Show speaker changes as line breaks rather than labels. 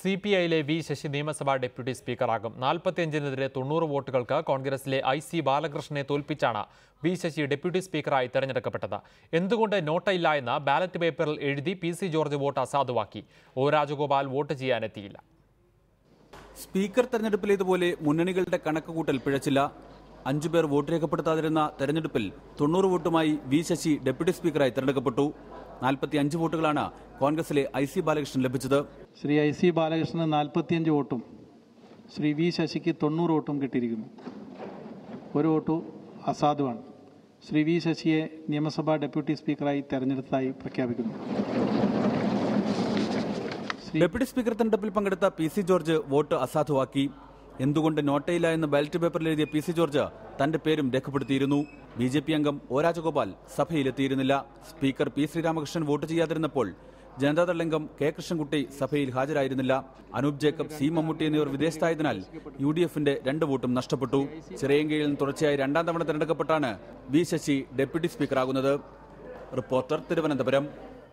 C P ഐയിലെ V Sasi നിയമസഭാ deputy സ്പീക്കറാകും നാൽപ്പത്തിയഞ്ചിനെതിരെ തൊണ്ണൂറ് വോട്ടുകൾക്ക് കോൺഗ്രസിലെ ഐ സി ബാലകൃഷ്ണനെ തോൽപ്പിച്ചാണ് വി ശശി ഡെപ്യൂട്ടി സ്പീക്കറായി തെരഞ്ഞെടുക്കപ്പെട്ടത് എന്തുകൊണ്ട് നോട്ടയില്ല എന്ന് ബാലറ്റ് പേപ്പറിൽ എഴുതി പി സി ജോർജ് വോട്ട് അസാധുവാക്കി ഒ രാജഗോപാൽ വോട്ട് ചെയ്യാനെത്തിയില്ല
സ്പീക്കർ തെരഞ്ഞെടുപ്പിലേതുപോലെ മുന്നണികളുടെ കണക്കുകൂട്ടൽ പിഴച്ചില്ല അഞ്ചുപേർ വോട്ട് രേഖപ്പെടുത്താതിരുന്ന തെരഞ്ഞെടുപ്പിൽ തൊണ്ണൂറ് വോട്ടുമായി വി ശശി ഡെപ്യൂട്ടി സ്പീക്കറായി തെരഞ്ഞെടുക്കപ്പെട്ടു നാൽപ്പത്തി അഞ്ച് വോട്ടുകളാണ് കോൺഗ്രസിലെ ഐ സി ബാലകൃഷ്ണൻ ലഭിച്ചത്
ശ്രീ ഐ സി ബാലകൃഷ്ണന് നാൽപ്പത്തിയഞ്ച് വോട്ടും ശ്രീ വി ശശിക്ക് തൊണ്ണൂറ് വോട്ടും കിട്ടിയിരിക്കുന്നു ഒരു വോട്ടു അസാധുവാണ് ശ്രീ വി ശശിയെ നിയമസഭാ ഡെപ്യൂട്ടി സ്പീക്കറായി തെരഞ്ഞെടുത്തതായി പ്രഖ്യാപിക്കുന്നു
ഡെപ്യൂട്ടി സ്പീക്കർ തെരഞ്ഞെടുപ്പിൽ പങ്കെടുത്ത പി സി ജോർജ് വോട്ട് അസാധുവാക്കി എന്തുകൊണ്ട് നോട്ടയില്ല എന്ന് ബാലറ്റ് പേപ്പറിൽ എഴുതിയ പി സി ജോർജ് തന്റെ പേരും രേഖപ്പെടുത്തിയിരുന്നു ബി ജെ പി അംഗം ഒ രാജഗോപാൽ സഭയിലെത്തിയിരുന്നില്ല സ്പീക്കർ പി ശ്രീരാമകൃഷ്ണൻ വോട്ട് ചെയ്യാതിരുന്നപ്പോൾ ജനതാദൾ അംഗം കെ കൃഷ്ണൻകുട്ടി സഭയിൽ ഹാജരായിരുന്നില്ല അനൂപ് ജേക്കബ് സി മമ്മൂട്ടി എന്നിവർ വിദേശത്തായതിനാൽ യു ഡി എഫിന്റെ രണ്ട് വോട്ടും നഷ്ടപ്പെട്ടു ചിറയൻകീഴിൽ നിന്ന് തുടർച്ചയായി രണ്ടാം തവണ തെരഞ്ഞെടുക്കപ്പെട്ടാണ് വി ശശി ഡെപ്യൂട്ടി സ്പീക്കറാകുന്നത് റിപ്പോർട്ടർ തിരുവനന്തപുരം